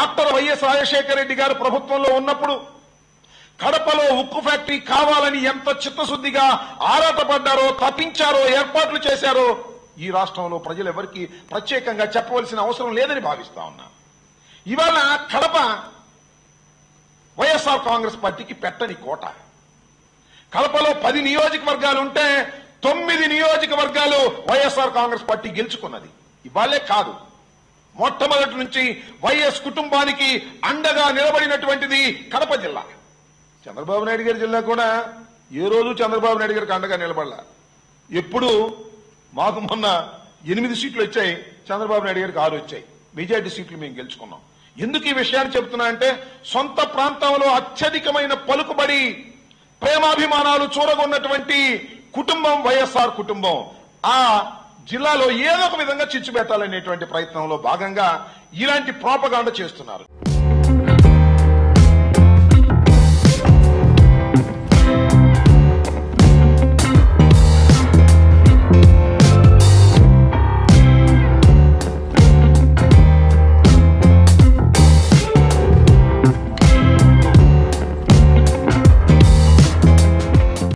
doctor YS Rajasekhara Reddy గారు ప్రభుత్వంలో ఉన్నప్పుడు కడపలో ఉక్కు ఫ్యాక్టరీ కావాలని ఎంత చిత్తశుద్ధిగా ఆరాటపడ్డారో తప్పించారో ఏర్పాట్లు చేశారో ఈ రాష్ట్రంలో ప్రజలు ఎవరికి ప్రత్యేకంగా చెప్పవలసిన అవసరం లేదని భావిస్తా ఉన్నా ఇవాళ కడప వైఎస్ఆర్ కాంగ్రెస్ పార్టీకి పెట్టని కోట కడపలో పది నియోజకవర్గాలు ఉంటే తొమ్మిది నియోజకవర్గాలు వైఎస్ఆర్ కాంగ్రెస్ పార్టీ గెలుచుకున్నది ఇవాళే కాదు మొట్టమొదటి నుంచి వైఎస్ కుటుంబానికి అండగా నిలబడినటువంటిది కడప జిల్లా చంద్రబాబు నాయుడు గారి జిల్లా కూడా ఏ రోజు చంద్రబాబు నాయుడు గారికి అండగా నిలబడలా ఎప్పుడు మాకు మొన్న ఎనిమిది సీట్లు వచ్చాయి చంద్రబాబు నాయుడు గారికి ఆరు వచ్చాయి మెజార్టీ సీట్లు మేము గెలుచుకున్నాం ఎందుకు ఈ విషయాన్ని చెప్తున్నా అంటే సొంత ప్రాంతంలో అత్యధికమైన పలుకుబడి ప్రేమాభిమానాలు చూరగొన్నటువంటి కుటుంబం వైఎస్ఆర్ కుటుంబం ఆ జిల్లాలో ఏదో ఒక విధంగా చిచ్చు పెట్టాలనేటువంటి ప్రయత్నంలో భాగంగా ఇలాంటి ప్రోపగాండ చేస్తున్నారు